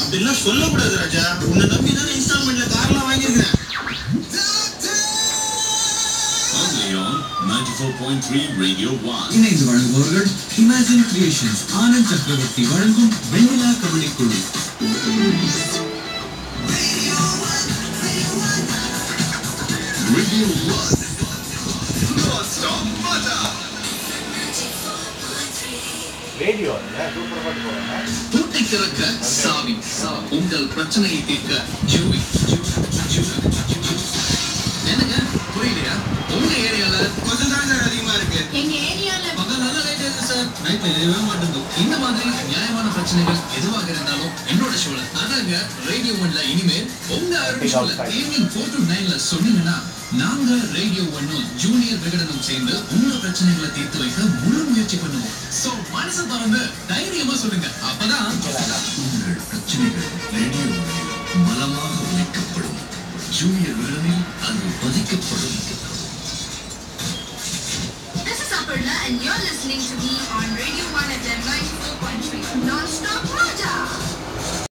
அப்படிலாம் சொல்லக்கூடாது ராஜா உன்னை நம்பி தானே இன்ஸ்டால்மெண்ட்ல கார்லாம் வாங்கியிருக்கிறேன் Only on 94.3 Radio 1. இணைந்து வழங்குபவர்கள் இமேஜின் கிரியேஷன்ஸ் ஆனந்த் சக்கரவர்த்தி வழங்கும் வெண்ணிலா கபடி குழு Radio 1. Non-stop butter. Radio super பாட்டு போடுறாங்க பூட்டை திறக்க சாவி உங்கள் பிரச்சனையை தீர்க்க ஜூவி என்னங்க புரியலையா உங்க ஏரியால கொஞ்சம் தான் சார் அதிகமா இருக்கு எங்க ஏரியால பகல் நல்ல லைட் இருக்கு சார் நைட்ல எதுவே மாட்டேங்குது இந்த மாதிரி நியாயமான பிரச்சனைகள் எதுவாக இருந்தாலும் என்னோட ஷோல அதாங்க ரேடியோ ஒன்ல இனிமேல் உங்க அருள் ஷோல ஈவினிங் ஃபோர் டு நைன்ல சொன்னீங்கன்னா நாங்க ரேடியோ ஒன்னும் ஜூனியர் விகடனும் சேர்ந்து உங்க பிரச்சனைகளை தீர்த்து வைக்க முழு முயற்சி பண்ணுவோம் சோ மனசு திறந்து தைரியமா சொல்லுங்க அப்பதான் உங்கள் பிரச்சனைகள் ரேடியோ ஒன்னில் பலமாக ஒழிக்கப்படும் ஜூனியர் விகடனில் அது பதிக்கப்படும் This is Aparna and you're listening to me on Radio 1 FM 94.3 Non-Stop Raja.